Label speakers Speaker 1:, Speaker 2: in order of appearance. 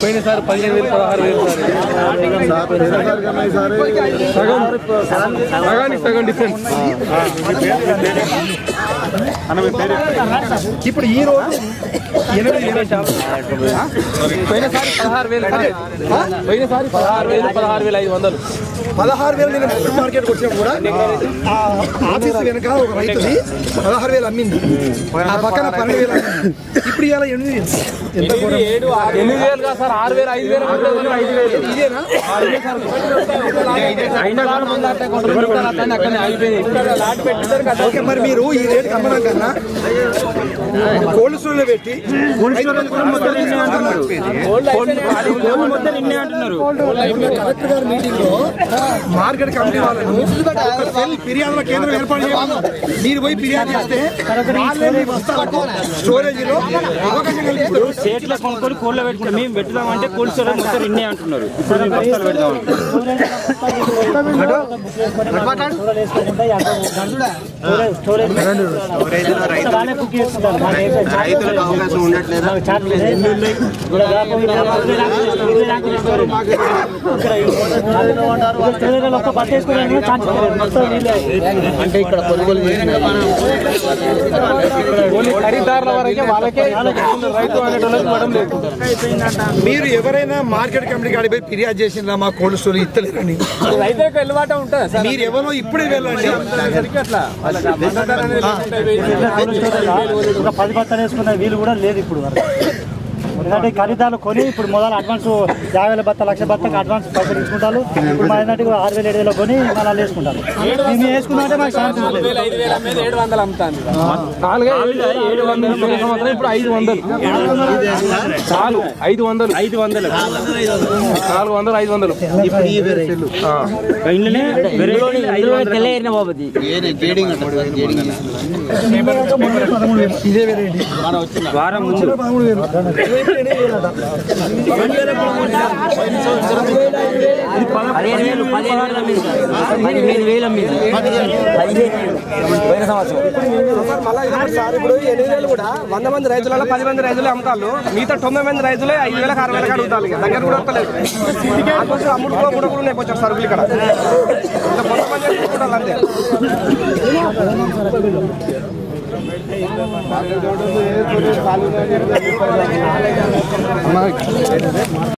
Speaker 1: పోయినసారి పదిహేను వేలు పదహారు వేలు సార్ సగం సగానికి సగం డిఫరెన్స్
Speaker 2: ఇప్పుడు ఈ రోజు ఎనిమిది వేల
Speaker 1: పోయినసారి పదహారు వేలు సార్. పోయినసారి పదహారు వేలు పదహారు వేలు ఐదు వందలు
Speaker 2: పదహారు వేలు నేను ఫుడ్ మార్కెట్కి వచ్చినా కూడా ఆ ఆఫీస్ వెనక ఒక రైతుది పదహారు వేలు అమ్మింది ఆ పక్కన పన్నెండు వేలు అమ్మింది ఇప్పుడు ఇవాళ ఎనిమిది వేలు ఎంత ఘోరం.
Speaker 1: ఎనిమిది వేలు కాదు సార్ ఆరు వేలు ఐదు వేలు మూడు వేలు, ఐదు వేలు
Speaker 2: ఇదేనా
Speaker 1: అయినా కానీ ముందు అట్టే కొంటారు, మిగతా అట్లనే అక్కడనే ఆగిపోయినాయి
Speaker 2: ఓకే మరి మీరు ఈ రేట్ అమ్మడం కన్నా కోల్డ్ స్టోర్ లో పెట్టి కలెక్టర్ గారి మీటింగ్ లో మార్కెట్ కమిటీ వాళ్ళను ఒక సెల్ ఫిర్యాదుల కేంద్రం ఏర్పాటు చేయాలి మీరు పోయి ఫిర్యాదు చేస్తే వాళ్ళే మీ బస్తాలకు స్టోరేజ్ లో అవకాశం కలిగిస్తారు
Speaker 3: సేట్ల కొనుక్కొని కోళ్ళ పెట్టుకుంటాం మేము పెట్టుదామంటే కోల్డ్ స్టోరేజ్ మొత్తం ఇన్నే అంటున్నారు ఇప్పుడు మేము బస్తాలు పెడదాం
Speaker 4: రైతులకు అవకాశం ఉండట్లేదా
Speaker 2: అంటే ఇక్కడ కొనుగోలు
Speaker 1: ఓన్లీ ఖరీదారుల వరకే వాళ్ళకే రైతు అనేటోళ్ళకి ఇవ్వడం లేదు
Speaker 2: మీరు ఎవరైనా మార్కెట్ కమిటీ కాడికి పోయి ఫిర్యాదు చేసిందా మా కోల్డ్ స్టోర్ ఇస్తలేరని
Speaker 1: రైతులకు వెళ్ళబాట ఉంటుంది సార్
Speaker 2: మీరు ఎవరో ఇప్పుడే వెళ్ళండి
Speaker 1: అట్లా మద్దతు అనేది లేకుంటే
Speaker 5: ఒక పది బత్తాలు వేసుకునే వీలు కూడా లేదు ఇప్పుడు వరకు ఎందుకంటే ఈ ఖరీదాలు కొని ఇప్పుడు మొదలు అడ్వాన్స్ యాభై వేల బత్త లక్ష బత్తకి అడ్వాన్స్ పైసలు తీసుకుంటారు ఇప్పుడు మా ఏంటంటే ఆరు వేలు ఏడు వేలు కొని మళ్ళీ వేసుకుంటారు మేము వేసుకుంటే మాకు శాంతి లేదు
Speaker 1: వేలు ఐదు వేలు అమ్మేది ఏడు వందలు అమ్ముతాను నాలుగే ఏడు ఏడు వందలు పోయిన సంవత్సరం ఇప్పుడు ఐదు వందలు చాలు ఐదు వందలు
Speaker 3: ఐదు వందలు
Speaker 1: నాలుగు వందలు ఐదు వందలు ఆ.
Speaker 3: ఇంట్లోనే వెరైటీ ఐదు వందలు
Speaker 2: ఇదే వేరేంటి
Speaker 3: వారం ముందు
Speaker 2: పదమూడు వేలు రేపు ఎనిమిది వేలు అట.
Speaker 5: పదిహేను వేలు పదిహేను వేలు అమ్మింది పదిహేను వేలు అమ్మింది పోయిన సంవత్సరం
Speaker 6: సార్ ఇప్పుడు ఎనిమిది వేలు కూడా వంద మంది రైతులలో పది మంది రైతులే అమ్ముతారు మిగతా తొంభై మంది రైతులే ఐదు వేలకు ఆరు వేలకు అడుగుతారు ఇక దగ్గర కూడా వస్తలేదు అందుకోసం అమ్ముడు కూడా కూడా కూడా నేర్పొచ్చారు సరుకులు ఇక్కడ ఇంకా కొంతమంది తీసుకుంటారు అంతే